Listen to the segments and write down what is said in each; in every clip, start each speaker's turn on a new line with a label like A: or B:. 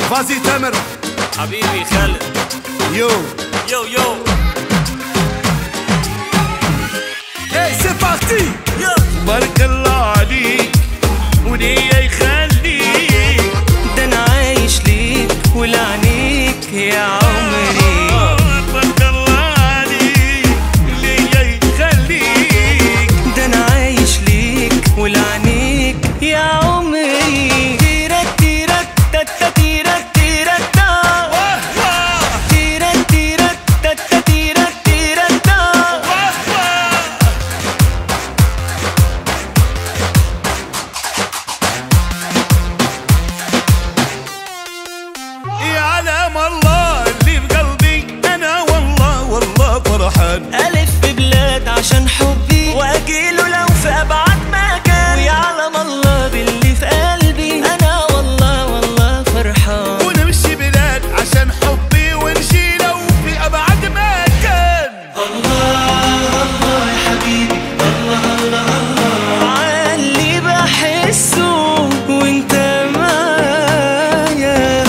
A: فازي تامر
B: حبيبي خالد
A: يو
B: يو يو
A: اي سي بارتي
B: يو
C: بارك الله عليك وليا يخليك
D: ده انا عايش ليك ولعنيك يا عمري
C: بارك الله عليك ليا يخليك
D: ده انا عايش ليك ولعنيك يا عمري تيرك تيرك تتا تيرك تيرك تا تيرك تيرك تتا تيرك تيرك تا
C: يعلم الله اللي في قلبي انا والله والله فرحان
D: ألف في بلاد عشان حبي وأجيله لو في أبعد مكان ويعلم الله باللي في قلبي أنا والله والله فرحان
C: ونمشي بلاد عشان حبي ونشي لو في ابعد مكان
D: عاللي بحسه وانت معايا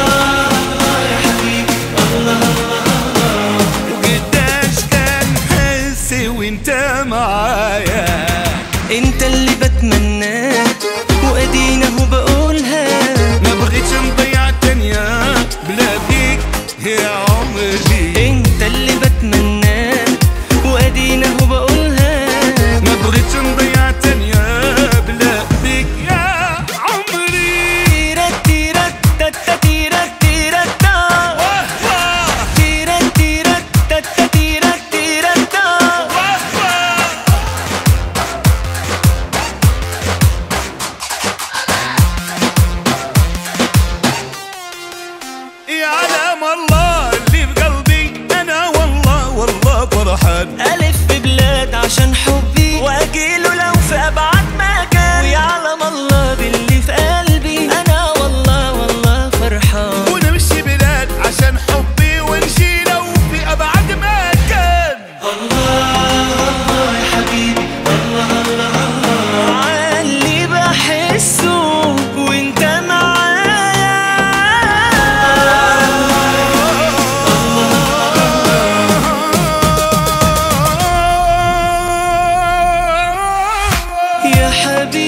C: وقداش كان حسي وانت معايا
D: انت اللي بتمناه وادينا هو بقولها
C: ما بغيتش نضيع الدنيا بلا بيك يا عمري
D: انت اللي بتمناه وادينا هو بقولها
C: ما بغيتش نضيع الدنيا بلا بيك يا عمري
D: تيرك تيرك تتا تيرك تيرك تا تيرك تيرك تتا تيرك تيرك تا
C: يعلم الله اللي في قلبي انا والله والله فرحان
D: ألف في بلاد عشان حبي وأجيله لو في أبعد مكان ويعلم الله باللي في قلبي أنا والله والله فرحان
C: ونمشي بلاد عشان حبي ونشي لو في ابعد مكان
D: عاللي بحسه وانت معايا يا حبيبي